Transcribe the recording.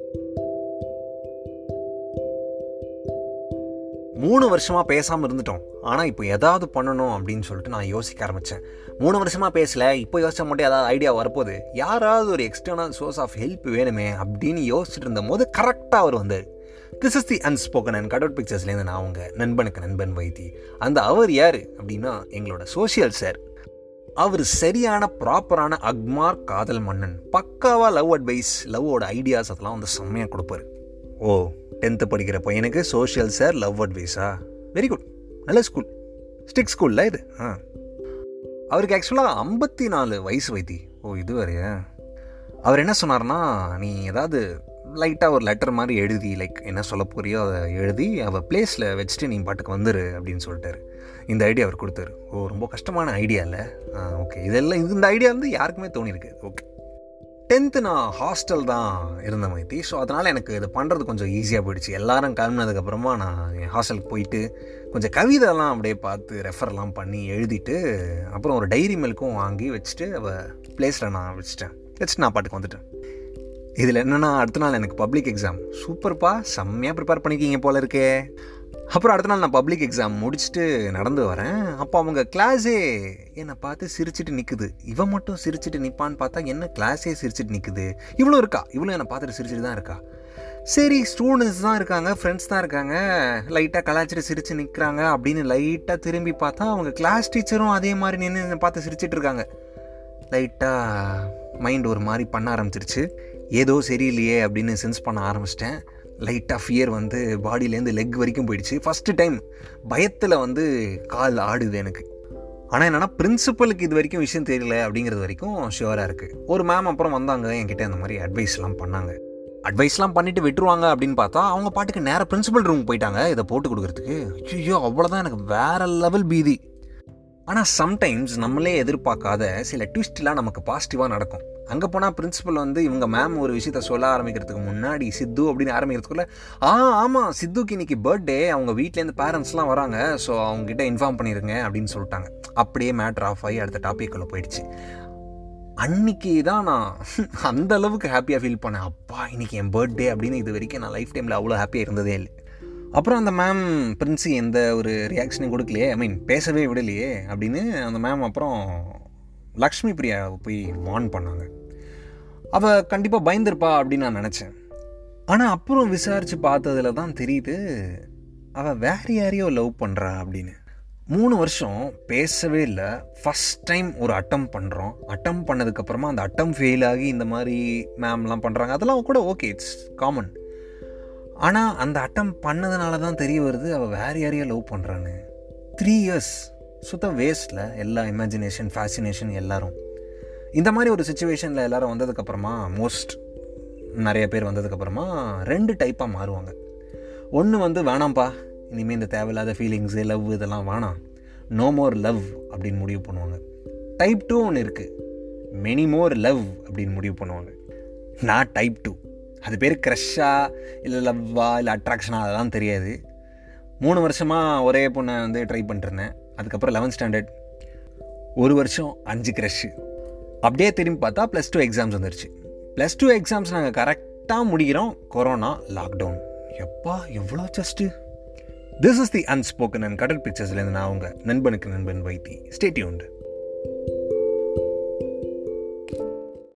மூணு வருஷமாக பேசாமல் இருந்துட்டோம் ஆனால் இப்போ எதாவது பண்ணணும் அப்படின்னு சொல்லிட்டு நான் யோசிக்க ஆரம்பித்தேன் மூணு வருஷமாக பேசல இப்போ யோசிச்சா மட்டும் ஏதாவது ஐடியா வரப்போகுது யாராவது ஒரு எக்ஸ்டர்னல் சோர்ஸ் ஆஃப் ஹெல்ப் வேணுமே அப்படின்னு யோசிச்சுட்டு இருந்தபோது கரெக்டாக அவர் வந்தார் this is the unspoken and கடவுட் பிக்சர்ஸ்லேருந்து நான் அவங்க நண்பனுக்கு நண்பன் வைத்தி அந்த அவர் யார் அப்படின்னா எங்களோட சோஷியல் சார் அவர் சரியான ப்ராப்பரான அக்மார் காதல் மன்னன் பக்காவாக லவ் அட்வைஸ் லவ்வோட ஐடியாஸ் அதெல்லாம் வந்து செம்மையாக கொடுப்பாரு ஓ டென்த்து படிக்கிற பையனுக்கு சோஷியல் சார் லவ் அட்வைஸா வெரி குட் நல்ல ஸ்கூல் ஸ்டிக் ஸ்கூலில் இது ஆ அவருக்கு ஆக்சுவலாக ஐம்பத்தி நாலு வயசு வைத்தி ஓ இது வேறையா அவர் என்ன சொன்னார்னா நீ ஏதாவது லைட்டாக ஒரு லெட்டர் மாதிரி எழுதி லைக் என்ன சொல்ல போறியோ அதை எழுதி அவள் பிளேஸில் வச்சுட்டு நீ பாட்டுக்கு வந்துரு அப்படின்னு சொல்லிட்டாரு இந்த ஐடியா அவர் கொடுத்தாரு ஓ ரொம்ப கஷ்டமான ஐடியா இல்லை ஓகே இதெல்லாம் இது இந்த ஐடியா வந்து யாருக்குமே தோணியிருக்கு ஓகே டென்த்து நான் ஹாஸ்டல் தான் இருந்த மைத்தி ஸோ அதனால் எனக்கு இது பண்ணுறது கொஞ்சம் ஈஸியாக போயிடுச்சு எல்லாரும் கிளம்புனதுக்கப்புறமா நான் என் ஹாஸ்டலுக்கு போயிட்டு கொஞ்சம் கவிதைலாம் அப்படியே பார்த்து ரெஃபர்லாம் பண்ணி எழுதிட்டு அப்புறம் ஒரு டைரி மில்க்கும் வாங்கி வச்சுட்டு அவள் பிளேஸில் நான் வச்சுட்டேன் வச்சுட்டு நான் பாட்டுக்கு வந்துட்டேன் இதில் என்னென்னா அடுத்த நாள் எனக்கு பப்ளிக் எக்ஸாம் சூப்பர்ப்பா செம்மையாக ப்ரிப்பேர் பண்ணிக்கிங்க போல இருக்கே அப்புறம் அடுத்த நாள் நான் பப்ளிக் எக்ஸாம் முடிச்சுட்டு நடந்து வரேன் அப்போ அவங்க கிளாஸே என்னை பார்த்து சிரிச்சிட்டு நிற்குது இவன் மட்டும் சிரிச்சிட்டு நிற்பான்னு பார்த்தா என்ன கிளாஸே சிரிச்சிட்டு நிற்குது இவ்வளோ இருக்கா இவ்வளோ என்னை பார்த்துட்டு சிரிச்சிட்டு தான் இருக்கா சரி ஸ்டூடெண்ட்ஸ் தான் இருக்காங்க ஃப்ரெண்ட்ஸ் தான் இருக்காங்க லைட்டாக கலாச்சிட்டு சிரித்து நிற்கிறாங்க அப்படின்னு லைட்டாக திரும்பி பார்த்தா அவங்க கிளாஸ் டீச்சரும் அதே மாதிரி நின்று பார்த்து சிரிச்சிட்டு இருக்காங்க லைட்டாக மைண்ட் ஒரு மாதிரி பண்ண ஆரம்பிச்சிருச்சு ஏதோ சரியில்லையே அப்படின்னு சென்ஸ் பண்ண ஆரம்பிச்சிட்டேன் லைட்டாக ஃபியர் வந்து பாடியிலேருந்து லெக் வரைக்கும் போயிடுச்சு ஃபஸ்ட்டு டைம் பயத்தில் வந்து கால் ஆடுது எனக்கு ஆனால் என்னென்னா பிரின்சிபலுக்கு இது வரைக்கும் விஷயம் தெரியல அப்படிங்கிறது வரைக்கும் ஷுவராக இருக்குது ஒரு மேம் அப்புறம் வந்தாங்க என்கிட்ட அந்த மாதிரி அட்வைஸ்லாம் பண்ணாங்க அட்வைஸ்லாம் பண்ணிவிட்டு விட்டுருவாங்க அப்படின்னு பார்த்தா அவங்க பாட்டுக்கு நேராக பிரின்சிபல் ரூம் போயிட்டாங்க இதை போட்டு கொடுக்குறதுக்கு ஐயோ அவ்வளோதான் எனக்கு வேற லெவல் பீதி ஆனால் சம்டைம்ஸ் நம்மளே எதிர்பார்க்காத சில ட்விஸ்ட்லாம் நமக்கு பாசிட்டிவாக நடக்கும் அங்கே போனால் பிரின்சிபல் வந்து இவங்க மேம் ஒரு விஷயத்த சொல்ல ஆரம்பிக்கிறதுக்கு முன்னாடி சித்து அப்படின்னு ஆரம்பிக்கிறதுக்குள்ள ஆ ஆமாம் சித்துக்கு இன்னைக்கு பர்த்டே அவங்க வீட்லேருந்து பேரண்ட்ஸ்லாம் வராங்க ஸோ அவங்ககிட்ட இன்ஃபார்ம் பண்ணிடுங்க அப்படின்னு சொல்லிட்டாங்க அப்படியே மேட்ரு ஆஃப் ஆகி அடுத்த டாப்பிக்குள்ளே போயிடுச்சு அன்னைக்கு தான் நான் அந்த அளவுக்கு ஹாப்பியாக ஃபீல் பண்ணேன் அப்பா இன்னைக்கு என் பர்த்டே அப்படின்னு இது வரைக்கும் நான் லைஃப் டைமில் அவ்வளோ ஹாப்பியாக இருந்ததே இல்லை அப்புறம் அந்த மேம் பிரின்ஸி எந்த ஒரு ரியாக்ஷனையும் கொடுக்கலையே ஐ மீன் பேசவே விடலையே அப்படின்னு அந்த மேம் அப்புறம் லக்ஷ்மி பிரியா போய் வார்ன் பண்ணாங்க அவள் கண்டிப்பாக பயந்துருப்பா அப்படின்னு நான் நினச்சேன் ஆனால் அப்புறம் விசாரித்து பார்த்ததுல தான் தெரியுது அவள் வேற யாரையோ லவ் பண்ணுறா அப்படின்னு மூணு வருஷம் பேசவே இல்லை ஃபஸ்ட் டைம் ஒரு அட்டம் பண்ணுறோம் அட்டம் பண்ணதுக்கப்புறமா அந்த அட்டம் ஃபெயில் ஆகி இந்த மாதிரி மேம்லாம் பண்ணுறாங்க அதெல்லாம் கூட ஓகே இட்ஸ் காமன் ஆனால் அந்த அட்டம் பண்ணதுனால தான் தெரிய வருது அவள் வேற யாரையோ லவ் பண்ணுறான்னு த்ரீ இயர்ஸ் சுத்த வேஸ்ட்டில் எல்லா இமேஜினேஷன் ஃபேசினேஷன் எல்லாரும் இந்த மாதிரி ஒரு சுச்சுவேஷனில் எல்லாரும் வந்ததுக்கப்புறமா மோஸ்ட் நிறைய பேர் வந்ததுக்கப்புறமா ரெண்டு டைப்பாக மாறுவாங்க ஒன்று வந்து வேணாம்ப்பா இனிமேல் இந்த தேவையில்லாத ஃபீலிங்ஸு லவ் இதெல்லாம் வேணாம் நோ மோர் லவ் அப்படின்னு முடிவு பண்ணுவாங்க டைப் டூ ஒன்று இருக்குது மெனி மோர் லவ் அப்படின்னு முடிவு பண்ணுவாங்க நான் டைப் டூ அது பேர் க்ரஷ்ஷா இல்லை லவ்வா இல்லை அட்ராக்ஷனா அதெல்லாம் தெரியாது மூணு வருஷமாக ஒரே பொண்ணை வந்து ட்ரை பண்ணிட்டுருந்தேன் அதுக்கப்புறம் லெவன்த் ஸ்டாண்டர்ட் ஒரு வருஷம் அஞ்சு க்ரஷ்ஷு அப்படியே திரும்பி பார்த்தா ப்ளஸ் டூ எக்ஸாம்ஸ் வந்துருச்சு ப்ளஸ் டூ எக்ஸாம்ஸ் நாங்கள் கரெக்டாக முடிக்கிறோம் கொரோனா லாக்டவுன் எப்பா எவ்வளோ just this is the unspoken and Kadal பிக்சர்ஸ்லேருந்து நான் அவங்க நண்பனுக்கு நண்பன் வைத்தி ஸ்டேட்யூண்டு